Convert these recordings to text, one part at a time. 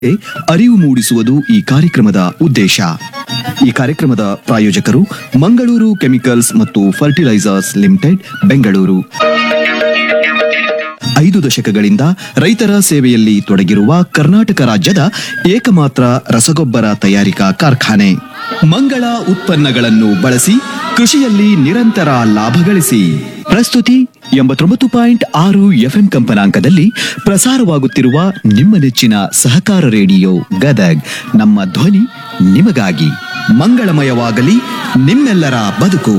ಅರಿವು ಮೂಡಿಸುವುದು ಈ ಕಾರ್ಯಕ್ರಮದ ಉದ್ದೇಶ ಈ ಕಾರ್ಯಕ್ರಮದ ಪ್ರಾಯೋಜಕರು ಮಂಗಳೂರು ಕೆಮಿಕಲ್ಸ್ ಮತ್ತು ಫರ್ಟಿಲೈಸರ್ಸ್ ಲಿಮಿಟೆಡ್ ಬೆಂಗಳೂರು ಐದು ದಶಕಗಳಿಂದ ರೈತರ ಸೇವೆಯಲ್ಲಿ ತೊಡಗಿರುವ ಕರ್ನಾಟಕ ರಾಜ್ಯದ ಏಕಮಾತ್ರ ರಸಗೊಬ್ಬರ ತಯಾರಿಕಾ ಕಾರ್ಖಾನೆ ಮಂಗಳ ಉತ್ಪನ್ನಗಳನ್ನು ಬಳಸಿ ಕೃಷಿಯಲ್ಲಿ ನಿರಂತರ ಲಾಭ ಗಳಿಸಿ ಪ್ರಸ್ತುತಿ ಎಂಬತ್ತೊಂಬತ್ತು ಪಾಯಿಂಟ್ ಆರು ಎಫ್ಎಂ ಕಂಪನಾಂಕದಲ್ಲಿ ಪ್ರಸಾರವಾಗುತ್ತಿರುವ ನಿಮ್ಮ ನೆಚ್ಚಿನ ಸಹಕಾರ ರೇಡಿಯೋ ಗದಗ್ ನಮ್ಮ ಧ್ವನಿ ನಿಮಗಾಗಿ ಮಂಗಳಮಯವಾಗಲಿ ನಿಮ್ಮೆಲ್ಲರ ಬದುಕು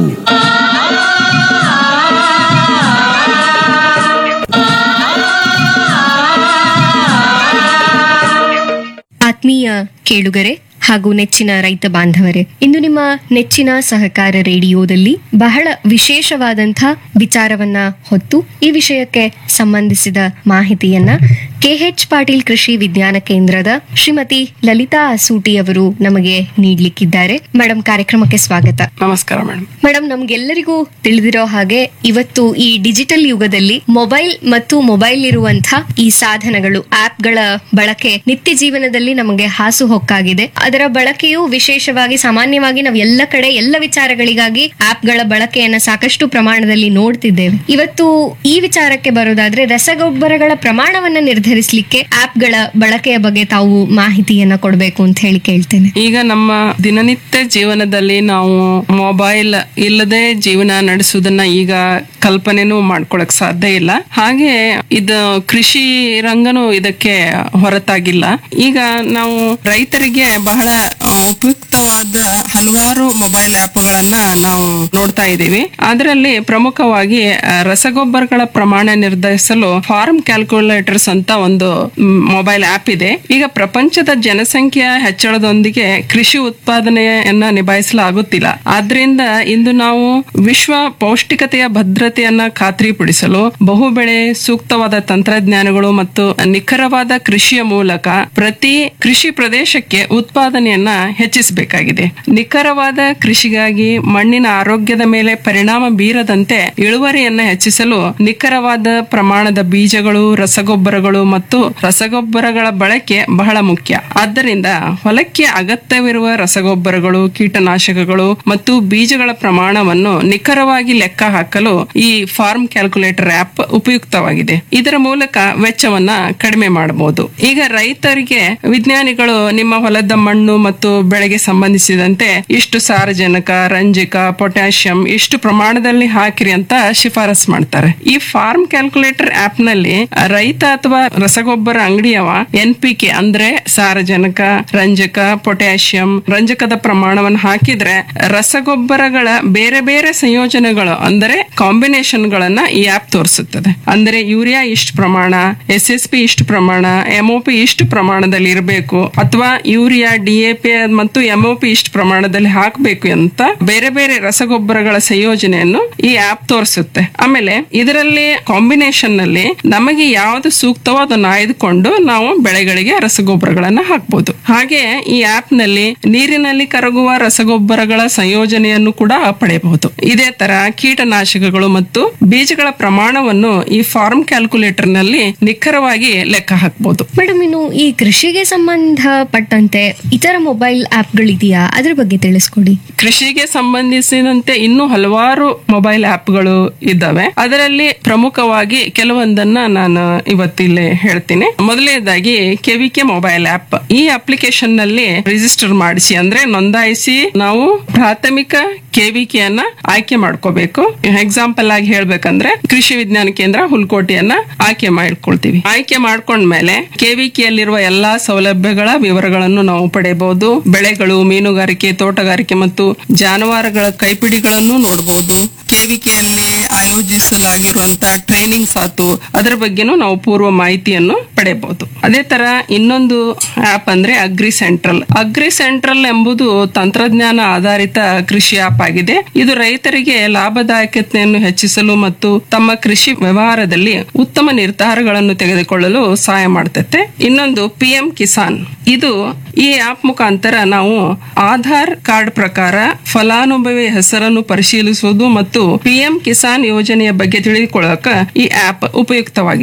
ಆತ್ಮೀಯ ಕೇಳುಗರೆ ಹಾಗೂ ನೆಚ್ಚಿನ ರೈತ ಬಾಂಧವರೇ ಇಂದು ನಿಮ್ಮ ನೆಚ್ಚಿನ ಸಹಕಾರ ರೇಡಿಯೋದಲ್ಲಿ ಬಹಳ ವಿಶೇಷವಾದಂಥ ವಿಚಾರವನ್ನ ಹೊತ್ತು ಈ ವಿಷಯಕ್ಕೆ ಸಂಬಂಧಿಸಿದ ಮಾಹಿತಿಯನ್ನ ಕೆಎಚ್ ಪಾಟೀಲ್ ಕೃಷಿ ವಿಜ್ಞಾನ ಕೇಂದ್ರದ ಶ್ರೀಮತಿ ಲಲಿತಾ ಅಸೂಟಿ ಅವರು ನಮಗೆ ನೀಡಲಿಕ್ಕಿದ್ದಾರೆ ಮೇಡಮ್ ಕಾರ್ಯಕ್ರಮಕ್ಕೆ ಸ್ವಾಗತ ನಮಸ್ಕಾರ ಮೇಡಮ್ ಮೇಡಮ್ ನಮ್ಗೆಲ್ಲರಿಗೂ ತಿಳಿದಿರೋ ಹಾಗೆ ಇವತ್ತು ಈ ಡಿಜಿಟಲ್ ಯುಗದಲ್ಲಿ ಮೊಬೈಲ್ ಮತ್ತು ಮೊಬೈಲ್ ಇರುವಂತಹ ಈ ಸಾಧನಗಳು ಆಪ್ಗಳ ಬಳಕೆ ನಿತ್ಯ ಜೀವನದಲ್ಲಿ ನಮಗೆ ಹಾಸುಹೊಕ್ಕಾಗಿದೆ ಅದರ ಬಳಕೆಯು ವಿಶೇಷವಾಗಿ ಸಾಮಾನ್ಯವಾಗಿ ನಾವು ಎಲ್ಲ ಕಡೆ ಎಲ್ಲ ವಿಚಾರಗಳಿಗಾಗಿ ಆಪ್ಗಳ ಬಳಕೆಯನ್ನ ಸಾಕಷ್ಟು ಪ್ರಮಾಣದಲ್ಲಿ ನೋಡ್ತಿದ್ದೇವೆ ಇವತ್ತು ಈ ವಿಚಾರಕ್ಕೆ ಬರೋದಾದ್ರೆ ರಸಗೊಬ್ಬರಗಳ ಪ್ರಮಾಣವನ್ನ ನಿರ್ಧರಿಸಲಿಕ್ಕೆ ಆಪ್ಗಳ ಬಳಕೆಯ ಬಗ್ಗೆ ತಾವು ಮಾಹಿತಿಯನ್ನ ಕೊಡಬೇಕು ಅಂತ ಹೇಳಿ ಕೇಳ್ತೇನೆ ಈಗ ನಮ್ಮ ದಿನನಿತ್ಯ ಜೀವನದಲ್ಲಿ ನಾವು ಮೊಬೈಲ್ ಇಲ್ಲದೆ ಜೀವನ ನಡೆಸುವುದನ್ನ ಈಗ ಕಲ್ಪನೆನೂ ಮಾಡ್ಕೊಳಕ್ ಸಾಧ್ಯ ಇಲ್ಲ ಹಾಗೆ ಇದು ಕೃಷಿ ರಂಗನೂ ಇದಕ್ಕೆ ಹೊರತಾಗಿಲ್ಲ ಈಗ ನಾವು ರೈತರಿಗೆ ಬಹಳ ಆ, ಉಪಯುಕ್ತವಾದ ಹಲವಾರು ಮೊಬೈಲ್ ಆ್ಯಪ್ಗಳನ್ನ ನಾವು ನೋಡ್ತಾ ಇದ್ದೀವಿ ಅದರಲ್ಲಿ ಪ್ರಮುಖವಾಗಿ ಆ, ರಸಗೊಬ್ಬರಗಳ ಪ್ರಮಾಣ ನಿರ್ಧರಿಸಲು ಫಾರ್ಮ್ ಕ್ಯಾಲ್ಕುಲೇಟರ್ಸ್ ಅಂತ ಒಂದು ಮೊಬೈಲ್ ಆಪ್ ಇದೆ ಈಗ ಪ್ರಪಂಚದ ಜನಸಂಖ್ಯೆಯ ಹೆಚ್ಚಳದೊಂದಿಗೆ ಕೃಷಿ ಉತ್ಪಾದನೆಯನ್ನ ನಿಭಾಯಿಸಲಾಗುತ್ತಿಲ್ಲ ಆದ್ರಿಂದ ಇಂದು ನಾವು ವಿಶ್ವ ಪೌಷ್ಟಿಕತೆಯ ಭದ್ರತೆಯನ್ನ ಖಾತ್ರಿಪಡಿಸಲು ಬಹುಬೆಳೆ ಸೂಕ್ತವಾದ ತಂತ್ರಜ್ಞಾನಗಳು ಮತ್ತು ನಿಖರವಾದ ಕೃಷಿಯ ಮೂಲಕ ಪ್ರತಿ ಕೃಷಿ ಪ್ರದೇಶಕ್ಕೆ ಉತ್ಪಾದನೆಯನ್ನ ಹೆಚ್ಚಿಸಬೇಕಾಗಿದೆ ನಿಖರವಾದ ಕೃಷಿಗಾಗಿ ಮಣ್ಣಿನ ಆರೋಗ್ಯದ ಮೇಲೆ ಪರಿಣಾಮ ಬೀರದಂತೆ ಇಳುವರಿಯನ್ನ ಹೆಚ್ಚಿಸಲು ನಿಖರವಾದ ಪ್ರಮಾಣದ ಬೀಜಗಳು ರಸಗೊಬ್ಬರಗಳು ಮತ್ತು ರಸಗೊಬ್ಬರಗಳ ಬಳಕೆ ಬಹಳ ಮುಖ್ಯ ಆದ್ದರಿಂದ ಹೊಲಕ್ಕೆ ಅಗತ್ಯವಿರುವ ರಸಗೊಬ್ಬರಗಳು ಕೀಟನಾಶಕಗಳು ಮತ್ತು ಬೀಜಗಳ ಪ್ರಮಾಣವನ್ನು ನಿಖರವಾಗಿ ಲೆಕ್ಕ ಹಾಕಲು ಈ ಫಾರ್ಮ್ ಕ್ಯಾಲ್ಕುಲೇಟರ್ ಆಪ್ ಉಪಯುಕ್ತವಾಗಿದೆ ಇದರ ಮೂಲಕ ವೆಚ್ಚವನ್ನ ಕಡಿಮೆ ಮಾಡಬಹುದು ಈಗ ರೈತರಿಗೆ ವಿಜ್ಞಾನಿಗಳು ನಿಮ್ಮ ಹೊಲದ ಮಣ್ಣು ಮತ್ತು ಬೆಳೆಗೆ ಸಂಬಂಧಿಸಿದಂತೆ ಇಷ್ಟು ಸಾರಜನಕ ರಂಜಕ ಪೊಟ್ಯಾಷಿಯಂ ಇಷ್ಟು ಪ್ರಮಾಣದಲ್ಲಿ ಹಾಕಿರಿ ಅಂತ ಶಿಫಾರಸ್ ಮಾಡ್ತಾರೆ ಈ ಫಾರ್ಮ್ ಕ್ಯಾಲ್ಕುಲೇಟರ್ ಆಪ್ ನಲ್ಲಿ ರೈತ ಅಥವಾ ರಸಗೊಬ್ಬರ ಅಂಗಡಿಯವ ಎನ್ ಪಿ ಕೆ ಅಂದ್ರೆ ಸಾರಜನಕ ರಂಜಕ ಪೊಟ್ಯಾಷಿಯಂ ರಂಜಕದ ಪ್ರಮಾಣವನ್ನು ಹಾಕಿದ್ರೆ ರಸಗೊಬ್ಬರಗಳ ಬೇರೆ ಬೇರೆ ಸಂಯೋಜನೆಗಳು ಅಂದರೆ ಕಾಂಬಿನೇಷನ್ ಗಳನ್ನ ಈ ಆಪ್ ತೋರಿಸುತ್ತದೆ ಅಂದ್ರೆ ಯೂರಿಯಾ ಇಷ್ಟು ಪ್ರಮಾಣ ಎಸ್ ಎಸ್ ಪಿ ಇಷ್ಟು ಪ್ರಮಾಣ ಎಂಒಪಿ ಇಷ್ಟು ಪ್ರಮಾಣದಲ್ಲಿ ಇರಬೇಕು ಅಥವಾ ಯೂರಿಯಾ ಡಿಎಪಿ ಮತ್ತು ಎಂಒಪಿ ಇಷ್ಟು ಪ್ರಮಾಣದಲ್ಲಿ ಹಾಕಬೇಕು ಅಂತ ಬೇರೆ ಬೇರೆ ರಸಗೊಬ್ಬರಗಳ ಸಂಯೋಜನೆಯನ್ನು ಈ ಆಪ್ ತೋರಿಸುತ್ತೆ ಆಮೇಲೆ ಇದರಲ್ಲಿ ಕಾಂಬಿನೇಷನ್ ನಲ್ಲಿ ನಮಗೆ ಯಾವುದು ಸೂಕ್ತವೋ ಅದನ್ನು ಆಯ್ದುಕೊಂಡು ನಾವು ಬೆಳೆಗಳಿಗೆ ರಸಗೊಬ್ಬರಗಳನ್ನ ಹಾಕ್ಬೋದು ಹಾಗೆ ಈ ಆಪ್ ನಲ್ಲಿ ನೀರಿನಲ್ಲಿ ಕರಗುವ ರಸಗೊಬ್ಬರಗಳ ಸಂಯೋಜನೆಯನ್ನು ಕೂಡ ಪಡೆಯಬಹುದು ಇದೇ ತರ ಕೀಟನಾಶಕಗಳು ಮತ್ತು ಬೀಜಗಳ ಪ್ರಮಾಣವನ್ನು ಈ ಫಾರ್ಮ್ ಕ್ಯಾಲ್ಕುಲೇಟರ್ ನಲ್ಲಿ ನಿಖರವಾಗಿ ಲೆಕ್ಕ ಹಾಕಬಹುದು ಮೇಡಮ್ ಇನ್ನು ಈ ಕೃಷಿಗೆ ಸಂಬಂಧಪಟ್ಟಂತೆ ಇತರ ಮೊಬೈಲ್ ಆಪ್ಗಳಿದೆಯಾ ಅದ್ರ ಬಗ್ಗೆ ತಿಳಿಸ್ಕೊಡಿ ಕೃಷಿಗೆ ಸಂಬಂಧಿಸಿದಂತೆ ಇನ್ನೂ ಹಲವಾರು ಮೊಬೈಲ್ ಆಪ್ಗಳು ಇದ್ದಾವೆ ಅದರಲ್ಲಿ ಪ್ರಮುಖವಾಗಿ ಕೆಲವೊಂದನ್ನ ನಾನು ಇವತ್ತಿಲ್ಲಿ ಹೇಳ್ತೀನಿ ಮೊದಲನೇದಾಗಿ ಕೆವಿಕೆ ಮೊಬೈಲ್ ಆಪ್ ಈ ಅಪ್ಲಿಕೇಶನ್ ನಲ್ಲಿ ರಿಜಿಸ್ಟರ್ ಮಾಡಿಸಿ ಅಂದ್ರೆ ನೋಂದಾಯಿಸಿ ನಾವು ಪ್ರಾಥಮಿಕ ಕೆವಿಕೆಯನ್ನ ಆಯ್ಕೆ ಮಾಡ್ಕೋಬೇಕು ಎಕ್ಸಾಂಪಲ್ ಆಗಿ ಹೇಳ್ಬೇಕಂದ್ರೆ ಕೃಷಿ ವಿಜ್ಞಾನ ಕೇಂದ್ರ ಹುಲ್ಕೋಟೆಯನ್ನ ಆಯ್ಕೆ ಮಾಡ್ಕೊಳ್ತೀವಿ ಆಯ್ಕೆ ಮಾಡ್ಕೊಂಡ್ಮೇಲೆ ಕೆವಿಕೆಯಲ್ಲಿರುವ ಎಲ್ಲಾ ಸೌಲಭ್ಯಗಳ ವಿವರಗಳನ್ನು ನಾವು ಪಡೆಯಬಹುದು ಬೆಳೆಗಳು ಮೀನುಗಾರಿಕೆ ತೋಟಗಾರಿಕೆ ಮತ್ತು ಜಾನುವಾರುಗಳ ಕೈಪಿಡಿಗಳನ್ನು ನೋಡಬಹುದು ಕೆವಿಕೆಯಲ್ಲಿ ಆಯೋಜಿಸಲಾಗಿರುವಂತಹ ಟ್ರೈನಿಂಗ್ಸ್ ಆತು ಅದರ ಬಗ್ಗೆನೂ ನಾವು ಪೂರ್ವ ಮಾಹಿತಿಯನ್ನು ಪಡೆಯಬಹುದು ಅದೇ ತರ ಇನ್ನೊಂದು ಆಪ್ ಅಂದ್ರೆ ಅಗ್ರಿ ಸೆಂಟ್ರಲ್ ಅಗ್ರಿ ಸೆಂಟ್ರಲ್ ಎಂಬುದು ತಂತ್ರಜ್ಞಾನ ಆಧಾರಿತ ಕೃಷಿ ಆಪ್ ಆಗಿದೆ ಇದು ರೈತರಿಗೆ ಲಾಭದಾಯಕತೆಯನ್ನು ಹೆಚ್ಚಿಸಲು ಮತ್ತು ತಮ್ಮ ಕೃಷಿ ವ್ಯವಹಾರದಲ್ಲಿ ಉತ್ತಮ ನಿರ್ಧಾರಗಳನ್ನು ತೆಗೆದುಕೊಳ್ಳಲು ಸಹಾಯ ಮಾಡ್ತೈತೆ ಇನ್ನೊಂದು ಪಿ ಎಂ ಕಿಸಾನ್ ಇದು ಈ ಆಪ್ ಮುಖಾಂತರ ನಾವು ಆಧಾರ್ ಕಾರ್ಡ್ ಪ್ರಕಾರ ಫಲಾನುಭವಿ ಹೆಸರನ್ನು ಪರಿಶೀಲಿಸುವುದು ಮತ್ತು ಪಿಎಂ ಕಿಸಾನ್ ಯೋಜನೆಯ ಬಗ್ಗೆ ತಿಳಿದುಕೊಳ್ಳಕ ಈ ಆಪ್ ಉಪಯುಕ್ತವಾಗಿದೆ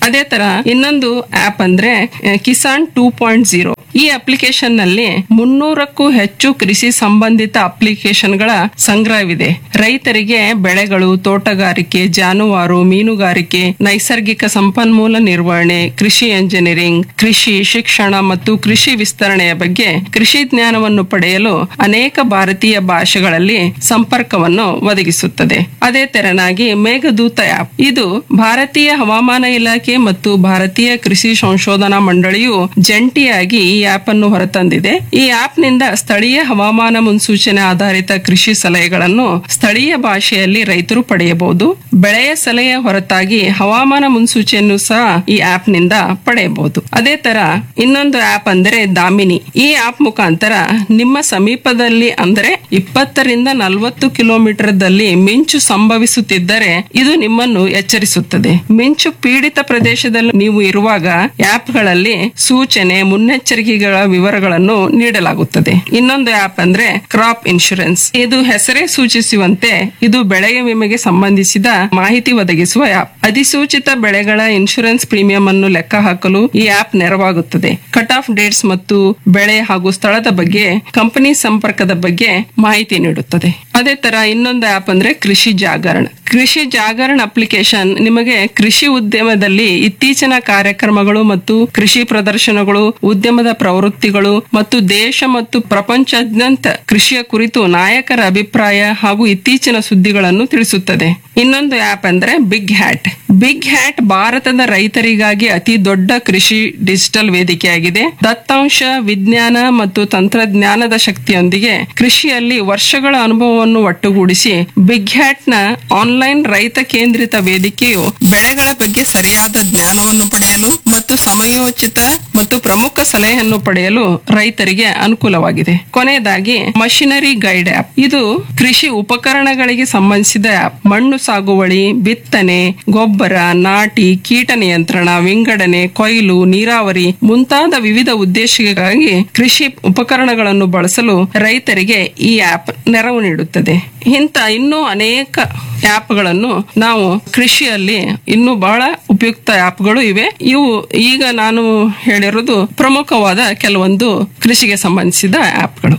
ಅದೇ ತರ ಇನ್ನೊಂದು ಆಪ್ ಅಂದ್ರೆ ಆ, ಕಿಸಾನ್ ಟೂ ಪಾಯಿಂಟ್ ಜೀರೋ ಈ ಅಪ್ಲಿಕೇಶನ್ ನಲ್ಲಿ ಮುನ್ನೂರಕ್ಕೂ ಹೆಚ್ಚು ಕೃಷಿ ಸಂಬಂಧಿತ ಅಪ್ಲಿಕೇಶನ್ಗಳ ಸಂಗ್ರಹವಿದೆ ರೈತರಿಗೆ ಬೆಳೆಗಳು ತೋಟಗಾರಿಕೆ ಜಾನುವಾರು ಮೀನುಗಾರಿಕೆ ನೈಸರ್ಗಿಕ ಸಂಪನ್ಮೂಲ ನಿರ್ವಹಣೆ ಕೃಷಿ ಎಂಜಿನಿಯರಿಂಗ್ ಕೃಷಿ ಶಿಕ್ಷಣ ಮತ್ತು ಕೃಷಿ ವಿಸ್ತರಣೆಯ ಬಗ್ಗೆ ಕೃಷಿ ಜ್ಞಾನವನ್ನು ಪಡೆಯಲು ಅನೇಕ ಭಾರತೀಯ ಭಾಷೆಗಳಲ್ಲಿ ಸಂಪರ್ಕವನ್ನು ಒದಗಿಸುತ್ತದೆ ಅದೇ ತೆರನಾಗಿ ಮೇಘದೂತ ಆಪ್ ಇದು ಭಾರತೀಯ ಹವಾಮಾನ ಇಲಾಖೆ ಮತ್ತು ಭಾರತೀಯ ಕೃಷಿ ಸಂಶೋಧನಾ ಮಂಡಳಿಯು ಜಂಟಿಯಾಗಿ ಈ ಆಪ್ ಅನ್ನು ಹೊರತಂದಿದೆ ಈ ಆಪ್ ನಿಂದ ಸ್ಥಳೀಯ ಹವಾಮಾನ ಮುನ್ಸೂಚನೆ ಆಧಾರಿತ ಕೃಷಿ ಸಲಹೆಗಳನ್ನು ಸ್ಥಳೀಯ ಭಾಷೆಯಲ್ಲಿ ರೈತರು ಪಡೆಯಬಹುದು ಬೆಳೆಯ ಸಲಹೆಯ ಹೊರತಾಗಿ ಹವಾಮಾನ ಮುನ್ಸೂಚನೆಯನ್ನು ಸಹ ಈ ಆಪ್ ನಿಂದ ಪಡೆಯಬಹುದು ಅದೇ ತರ ಇನ್ನೊಂದು ಆಪ್ ಅಂದರೆ ದಾಮಿನಿ ಈ ಆಪ್ ಮುಖಾಂತರ ನಿಮ್ಮ ಸಮೀಪದಲ್ಲಿ ಅಂದರೆ ಇಪ್ಪತ್ತರಿಂದ ನಲವತ್ತು ಕಿಲೋಮೀಟರ್ ದಲ್ಲಿ ಮಿಂಚು ಸಂಭವಿಸುತ್ತಿದ್ದರೆ ಇದು ನಿಮ್ಮನ್ನು ಎಚ್ಚರಿಸುತ್ತದೆ ಮಿಂಚು ಪೀಡಿತ ಪ್ರದೇಶದಲ್ಲಿ ನೀವು ಇರುವಾಗ ಆಪ್ಗಳಲ್ಲಿ ಸೂಚನೆ ಮುನ್ನೆಚ್ಚರಿಕೆಗಳ ವಿವರಗಳನ್ನು ನೀಡಲಾಗುತ್ತದೆ ಇನ್ನೊಂದು ಆಪ್ ಅಂದ್ರೆ ಕ್ರಾಪ್ ಇನ್ಶೂರೆನ್ಸ್ ಇದು ಹೆಸರೇ ಸೂಚಿಸುವಂತೆ ಇದು ಬೆಳೆಯ ವಿಮೆಗೆ ಸಂಬಂಧಿಸಿದ ಮಾಹಿತಿ ಒದಗಿಸುವ ಆಪ್ ಅಧಿಸೂಚಿತ ಬೆಳೆಗಳ ಇನ್ಶೂರೆನ್ಸ್ ಪ್ರೀಮಿಯಂ ಅನ್ನು ಲೆಕ್ಕ ಹಾಕಲು ಈ ಆಪ್ ನೆರವಾಗುತ್ತದೆ ಕಟ್ ಆಫ್ ಡೇಟ್ಸ್ ಮತ್ತು ಬೆಳೆ ಹಾಗೂ ಸ್ಥಳದ ಬಗ್ಗೆ ಕಂಪನಿ ಸಂಪರ್ಕದ ಬಗ್ಗೆ ಮಾಹಿತಿ ನೀಡುತ್ತದೆ ಅದೇ ತರ ಇನ್ನೊಂದು ಆಪ್ ಅಂದ್ರೆ ಕೃಷಿ ಜಾಗರಣ ಕೃಷಿ ಜಾಗರಣ ಅಪ್ಲಿಕೇಶನ್ ನಿಮಗೆ ಕೃಷಿ ಉದ್ಯಮದಲ್ಲಿ ಇತ್ತೀಚಿನ ಕಾರ್ಯಕ್ರಮಗಳು ಮತ್ತು ಕೃಷಿ ಪ್ರದರ್ಶನಗಳು ಉದ್ಯಮದ ಪ್ರವೃತ್ತಿಗಳು ಮತ್ತು ದೇಶ ಮತ್ತು ಪ್ರಪಂಚಾದ್ಯಂತ ಕೃಷಿಯ ಕುರಿತು ನಾಯಕರ ಅಭಿಪ್ರಾಯ ಹಾಗೂ ಇತ್ತೀಚಿನ ಸುದ್ದಿಗಳನ್ನು ತಿಳಿಸುತ್ತದೆ ಇನ್ನೊಂದು ಆಪ್ ಅಂದ್ರೆ ಬಿಗ್ ಹ್ಯಾಟ್ ಬಿಗ್ ಹ್ಯಾಟ್ ಭಾರತದ ರೈತರಿಗಾಗಿ ಅತಿ ದೊಡ್ಡ ಕೃಷಿ ಡಿಜಿಟಲ್ ವೇದಿಕೆಯಾಗಿದೆ ದತ್ತಾಂಶ ವಿಜ್ಞಾನ ಮತ್ತು ತಂತ್ರಜ್ಞಾನದ ಶಕ್ತಿಯೊಂದಿಗೆ ಕೃಷಿಯಲ್ಲಿ ವರ್ಷಗಳ ಅನುಭವವನ್ನು ಒಟ್ಟುಗೂಡಿಸಿ ಬಿಗ್ ಹ್ಯಾಟ್ ನ ಆನ್ಲೈನ್ ರೈತ ಕೇಂದ್ರಿತ ವೇದಿಕೆಯು ಬೆಳೆಗಳ ಬಗ್ಗೆ ಸರಿಯಾದ ಜ್ಞಾನವನ್ನು ಪಡೆಯಲು ಮತ್ತು ಸಮಯೋಚಿತ ಮತ್ತು ಪ್ರಮುಖ ಸಲಹೆಯನ್ನು ಪಡೆಯಲು ರೈತರಿಗೆ ಅನುಕೂಲವಾಗಿದೆ ಕೊನೆಯದಾಗಿ ಮಷಿನರಿ ಗೈಡ್ ಆಪ್ ಇದು ಕೃಷಿ ಉಪಕರಣಗಳಿಗೆ ಸಂಬಂಧಿಸಿದ ಆಪ್ ಮಣ್ಣು ಸಾಗುವಳಿ ಬಿತ್ತನೆ ಗೊಬ್ಬರ ನಾಟಿ ಕೀಟ ನಿಯಂತ್ರಣ ವಿಂಗಡಣೆ ಕೊಯ್ಲು ನೀರಾವರಿ ಮುಂತಾದ ವಿವಿಧ ಉದ್ದೇಶಗಳಿಗಾಗಿ ಕೃಷಿ ಉಪಕರಣಗಳನ್ನು ಬಳಸಲು ರೈತರಿಗೆ ಈ ಆಪ್ ನೆರವು ನೀಡುತ್ತದೆ ಇಂಥ ಇನ್ನೂ ಅನೇಕ ಆಪ್ಗಳನ್ನು ನಾವು ಕೃಷಿಯಲ್ಲಿ ಇನ್ನೂ ಬಹಳ ಉಪಯುಕ್ತ ಆಪ್ಗಳು ಇವೆ ಇವು ಈಗ ನಾನು ಹೇಳಿರೋದು ಪ್ರಮುಖವಾದ ಕೆಲವೊಂದು ಕೃಷಿಗೆ ಸಂಬಂಧಿಸಿದ ಆಪ್ಗಳು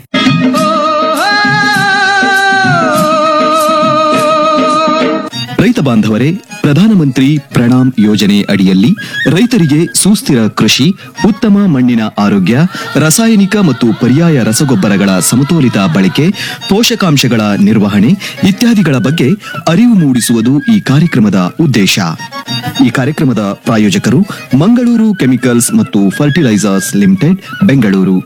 ರೈತ ಬಾಂಧವರೇ ಪ್ರಧಾನಮಂತ್ರಿ ಪ್ರಣಾಮ್ ಯೋಜನೆ ಅಡಿಯಲ್ಲಿ ರೈತರಿಗೆ ಸುಸ್ಥಿರ ಕೃಷಿ ಉತ್ತಮ ಮಣ್ಣಿನ ಆರೋಗ್ಯ ರಾಸಾಯನಿಕ ಮತ್ತು ಪರ್ಯಾಯ ರಸಗೊಬ್ಬರಗಳ ಸಮತೋಲಿತ ಬಳಕೆ ಪೋಷಕಾಂಶಗಳ ನಿರ್ವಹಣೆ ಇತ್ಯಾದಿಗಳ ಬಗ್ಗೆ ಅರಿವು ಮೂಡಿಸುವುದು ಈ ಕಾರ್ಯಕ್ರಮದ ಉದ್ದೇಶ ಈ ಕಾರ್ಯಕ್ರಮದ ಪ್ರಾಯೋಜಕರು ಮಂಗಳೂರು ಕೆಮಿಕಲ್ಸ್ ಮತ್ತು ಫರ್ಟಿಲೈಸರ್ಸ್ ಲಿಮಿಟೆಡ್ ಬೆಂಗಳೂರು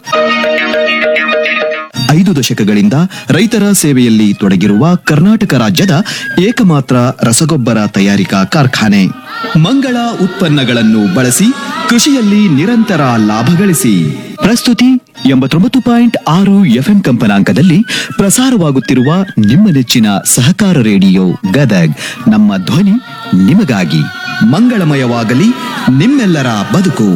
ಐದು ದಶಕಗಳಿಂದ ರೈತರ ಸೇವೆಯಲ್ಲಿ ತೊಡಗಿರುವ ಕರ್ನಾಟಕ ರಾಜ್ಯದ ಏಕಮಾತ್ರ ರಸಗೊಬ್ಬರ ತಯಾರಿಕಾ ಕಾರ್ಖಾನೆ ಮಂಗಳ ಉತ್ಪನ್ನಗಳನ್ನು ಬಳಸಿ ಕೃಷಿಯಲ್ಲಿ ನಿರಂತರ ಲಾಭ ಗಳಿಸಿ ಪ್ರಸ್ತುತಿ ಎಂಬತ್ತೊಂಬತ್ತು ಪಾಯಿಂಟ್ ಆರು ಎಫ್ಎಂ ಕಂಪನಾಂಕದಲ್ಲಿ ಪ್ರಸಾರವಾಗುತ್ತಿರುವ ನಿಮ್ಮ ನೆಚ್ಚಿನ ಸಹಕಾರ ರೇಡಿಯೋ ಗದಗ್ ನಮ್ಮ ಧ್ವನಿ ನಿಮಗಾಗಿ ಮಂಗಳಮಯವಾಗಲಿ ನಿಮ್ಮೆಲ್ಲರ ಬದುಕು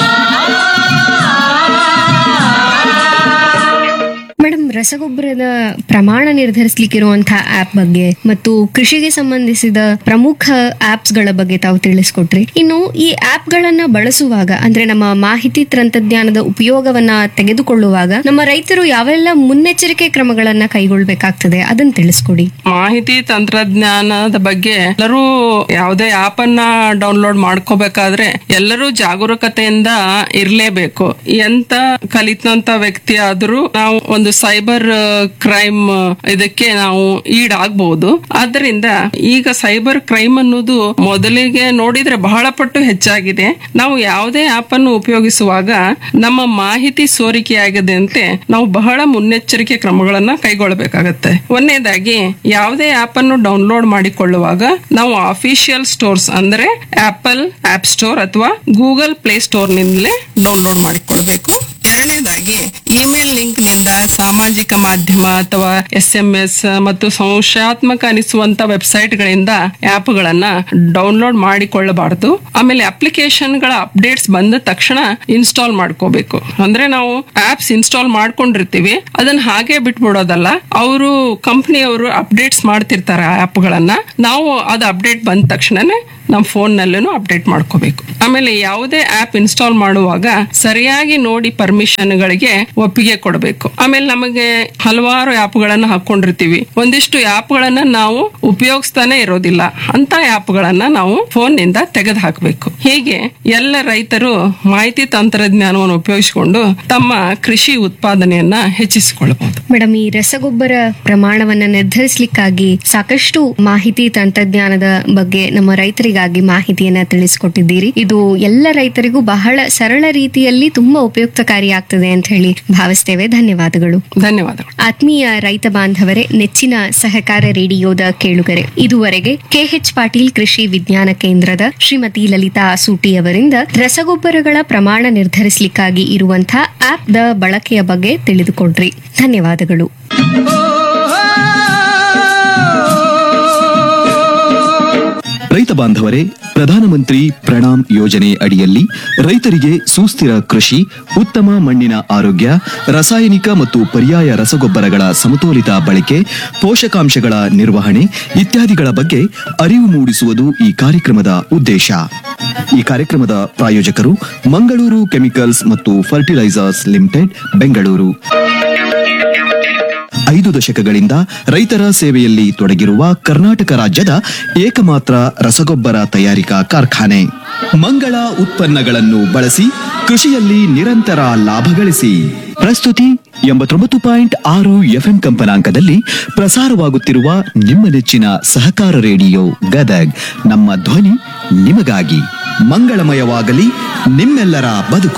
ಮೇಡಮ್ ರಸಗೊಬ್ಬರದ ಪ್ರಮಾಣ ನಿರ್ಧರಿಸಲಿಕ್ಕಿರುವಂತಹ ಆಪ್ ಬಗ್ಗೆ ಮತ್ತು ಕೃಷಿಗೆ ಸಂಬಂಧಿಸಿದ ಪ್ರಮುಖ ಆಪ್ಸ್ ಗಳ ಬಗ್ಗೆ ತಾವು ತಿಳಿಸ್ಕೊಟ್ರಿ ಇನ್ನು ಈ ಆಪ್ ಗಳನ್ನ ಬಳಸುವಾಗ ಅಂದ್ರೆ ನಮ್ಮ ಮಾಹಿತಿ ತಂತ್ರಜ್ಞಾನದ ಉಪಯೋಗವನ್ನ ತೆಗೆದುಕೊಳ್ಳುವಾಗ ನಮ್ಮ ರೈತರು ಯಾವೆಲ್ಲ ಮುನ್ನೆಚ್ಚರಿಕೆ ಕ್ರಮಗಳನ್ನ ಕೈಗೊಳ್ಬೇಕಾಗ್ತದೆ ಅದನ್ನ ತಿಳಿಸ್ಕೊಡಿ ಮಾಹಿತಿ ತಂತ್ರಜ್ಞಾನದ ಬಗ್ಗೆ ಎಲ್ಲರೂ ಯಾವುದೇ ಆಪ್ ಅನ್ನ ಡೌನ್ಲೋಡ್ ಮಾಡ್ಕೋಬೇಕಾದ್ರೆ ಎಲ್ಲರೂ ಜಾಗರೂಕತೆಯಿಂದ ಇರಲೇಬೇಕು ಎಂತ ಕಲಿತಂತ ವ್ಯಕ್ತಿ ಆದ್ರೂ ನಾವು ಒಂದು ಸೈಬರ್ ಕ್ರೈಮ್ ಇದಕ್ಕೆ ನಾವು ಈಡಾಗಬಹುದು ಆದ್ರಿಂದ ಈಗ ಸೈಬರ್ ಕ್ರೈಮ್ ಅನ್ನೋದು ಮೊದಲಿಗೆ ನೋಡಿದ್ರೆ ಬಹಳ ಪಟ್ಟು ಹೆಚ್ಚಾಗಿದೆ ನಾವು ಯಾವುದೇ ಆಪ್ ಅನ್ನು ಉಪಯೋಗಿಸುವಾಗ ನಮ್ಮ ಮಾಹಿತಿ ಸೋರಿಕೆಯಾಗದಂತೆ ನಾವು ಬಹಳ ಮುನ್ನೆಚ್ಚರಿಕೆ ಕ್ರಮಗಳನ್ನ ಕೈಗೊಳ್ಳಬೇಕಾಗತ್ತೆ ಒಂದನೇದಾಗಿ ಯಾವುದೇ ಆಪ್ ಅನ್ನು ಡೌನ್ಲೋಡ್ ಮಾಡಿಕೊಳ್ಳುವಾಗ ನಾವು ಅಫಿಷಿಯಲ್ ಸ್ಟೋರ್ಸ್ ಅಂದ್ರೆ ಆಪಲ್ ಆಪ್ ಸ್ಟೋರ್ ಅಥವಾ ಗೂಗಲ್ ಪ್ಲೇ ಸ್ಟೋರ್ ನಿಂದಲೇ ಡೌನ್ಲೋಡ್ ಮಾಡಿಕೊಳ್ಬೇಕು ಎರಡನೇದಾಗಿ ಇಮೇಲ್ ಲಿಂಕ್ ನಿಂದ ಸಾಮಾಜಿಕ ಮಾಧ್ಯಮ ಅಥವಾ ಎಸ್ ಎಂ ಎಸ್ ಮತ್ತು ಸಂಶಯಾತ್ಮಕ ಅನಿಸುವಂತ ವೆಬ್ಸೈಟ್ ಗಳಿಂದ ಆಪ್ ಗಳನ್ನ ಡೌನ್ಲೋಡ್ ಮಾಡಿಕೊಳ್ಳಬಾರದು ಆಮೇಲೆ ಅಪ್ಲಿಕೇಶನ್ ಗಳ ಅಪ್ಡೇಟ್ಸ್ ಬಂದ ತಕ್ಷಣ ಇನ್ಸ್ಟಾಲ್ ಮಾಡ್ಕೋಬೇಕು ಅಂದ್ರೆ ನಾವು ಆಪ್ಸ್ ಇನ್ಸ್ಟಾಲ್ ಮಾಡ್ಕೊಂಡಿರ್ತೀವಿ ಅದನ್ನ ಹಾಗೆ ಬಿಟ್ಬಿಡೋದಲ್ಲ ಅವರು ಕಂಪ್ನಿಯವರು ಅಪ್ಡೇಟ್ಸ್ ಮಾಡ್ತಿರ್ತಾರೆ ಆ ಆಪ್ ಗಳನ್ನ ನಾವು ಅದು ಅಪ್ಡೇಟ್ ಬಂದ ತಕ್ಷಣನೇ ನಮ್ಮ ಫೋನ್ನಲ್ಲೂ ಅಪ್ಡೇಟ್ ಮಾಡ್ಕೋಬೇಕು ಆಮೇಲೆ ಯಾವುದೇ ಆಪ್ ಇನ್ಸ್ಟಾಲ್ ಮಾಡುವಾಗ ಸರಿಯಾಗಿ ನೋಡಿ ಪರ್ಮಿಷನ್ಗಳಿಗೆ ಒಪ್ಪಿಗೆ ಕೊಡಬೇಕು ಆಮೇಲೆ ನಮಗೆ ಹಲವಾರು ಆ್ಯಪ್ಗಳನ್ನು ಹಾಕೊಂಡಿರ್ತೀವಿ ಒಂದಿಷ್ಟು ಆ್ಯಪ್ಗಳನ್ನ ನಾವು ಉಪಯೋಗಿಸ್ತಾನೆ ಇರೋದಿಲ್ಲ ಅಂತ ಆ್ಯಪ್ಗಳನ್ನ ನಾವು ಫೋನ್ನಿಂದ ತೆಗೆದು ಹಾಕಬೇಕು ಹೀಗೆ ಎಲ್ಲ ರೈತರು ಮಾಹಿತಿ ತಂತ್ರಜ್ಞಾನವನ್ನು ಉಪಯೋಗಿಸಿಕೊಂಡು ತಮ್ಮ ಕೃಷಿ ಉತ್ಪಾದನೆಯನ್ನ ಹೆಚ್ಚಿಸಿಕೊಳ್ಳಬಹುದು ಮೇಡಮ್ ಈ ರಸಗೊಬ್ಬರ ಪ್ರಮಾಣವನ್ನ ನಿರ್ಧರಿಸಲಿಕ್ಕಾಗಿ ಸಾಕಷ್ಟು ಮಾಹಿತಿ ತಂತ್ರಜ್ಞಾನದ ಬಗ್ಗೆ ನಮ್ಮ ರೈತರಿಗಾಗಿ ಮಾಹಿತಿಯನ್ನ ತಿಳಿಸಿಕೊಟ್ಟಿದ್ದೀರಿ ಇದು ಎಲ್ಲ ರೈತರಿಗೂ ಬಹಳ ಸರಳ ರೀತಿಯಲ್ಲಿ ತುಂಬಾ ಉಪಯುಕ್ತಕಾರಿಯಾಗ್ತದೆ ಅಂತ ಹೇಳಿ ಭಾವಿಸ್ತೇವೆ ಧನ್ಯವಾದಗಳು ಧನ್ಯವಾದಗಳು ಆತ್ಮೀಯ ರೈತ ಬಾಂಧವರೇ ನೆಚ್ಚಿನ ಸಹಕಾರ ರೇಡಿಯೋದ ಕೇಳುಗರೆ ಇದುವರೆಗೆ ಕೆಎಚ್ ಪಾಟೀಲ್ ಕೃಷಿ ವಿಜ್ಞಾನ ಕೇಂದ್ರದ ಶ್ರೀಮತಿ ಲಲಿತಾ ಸೂಟಿ ಅವರಿಂದ ರಸಗೊಬ್ಬರಗಳ ಪ್ರಮಾಣ ನಿರ್ಧರಿಸಲಿಕ್ಕಾಗಿ ಇರುವಂತಹ ಆಪ್ ದ ಬಳಕೆಯ ಬಗ್ಗೆ ತಿಳಿದುಕೊಂಡ್ರಿ ಧನ್ಯವಾದಗಳು ರೈತ ಬಾಂಧವರೇ ಪ್ರಧಾನಮಂತ್ರಿ ಪ್ರಣಾಮ್ ಯೋಜನೆ ಅಡಿಯಲ್ಲಿ ರೈತರಿಗೆ ಸುಸ್ಥಿರ ಕೃಷಿ ಉತ್ತಮ ಮಣ್ಣಿನ ಆರೋಗ್ಯ ರಾಸಾಯನಿಕ ಮತ್ತು ಪರ್ಯಾಯ ರಸಗೊಬ್ಬರಗಳ ಸಮತೋಲಿತ ಬಳಕೆ ಪೋಷಕಾಂಶಗಳ ನಿರ್ವಹಣೆ ಇತ್ಯಾದಿಗಳ ಬಗ್ಗೆ ಅರಿವು ಮೂಡಿಸುವುದು ಈ ಕಾರ್ಯಕ್ರಮದ ಉದ್ದೇಶ ಈ ಕಾರ್ಯಕ್ರಮದ ಪ್ರಾಯೋಜಕರು ಮಂಗಳೂರು ಕೆಮಿಕಲ್ಸ್ ಮತ್ತು ಫರ್ಟಿಲೈಸರ್ಸ್ ಲಿಮಿಟೆಡ್ ಬೆಂಗಳೂರು ಐದು ದಶಕಗಳಿಂದ ರೈತರ ಸೇವೆಯಲ್ಲಿ ತೊಡಗಿರುವ ಕರ್ನಾಟಕ ರಾಜ್ಯದ ಏಕಮಾತ್ರ ರಸಗೊಬ್ಬರ ತಯಾರಿಕಾ ಕಾರ್ಖಾನೆ ಮಂಗಳ ಉತ್ಪನ್ನಗಳನ್ನು ಬಳಸಿ ಕೃಷಿಯಲ್ಲಿ ನಿರಂತರ ಲಾಭ ಗಳಿಸಿ ಪ್ರಸ್ತುತಿ ಎಂಬತ್ತೊಂಬತ್ತು ಪಾಯಿಂಟ್ ಆರು ಎಫ್ಎಂ ಕಂಪನಾಂಕದಲ್ಲಿ ಪ್ರಸಾರವಾಗುತ್ತಿರುವ ನಿಮ್ಮ ನೆಚ್ಚಿನ ಸಹಕಾರ ರೇಡಿಯೋ ಗದಗ್ ನಮ್ಮ ಧ್ವನಿ ನಿಮಗಾಗಿ ಮಂಗಳಮಯವಾಗಲಿ ನಿಮ್ಮೆಲ್ಲರ ಬದುಕು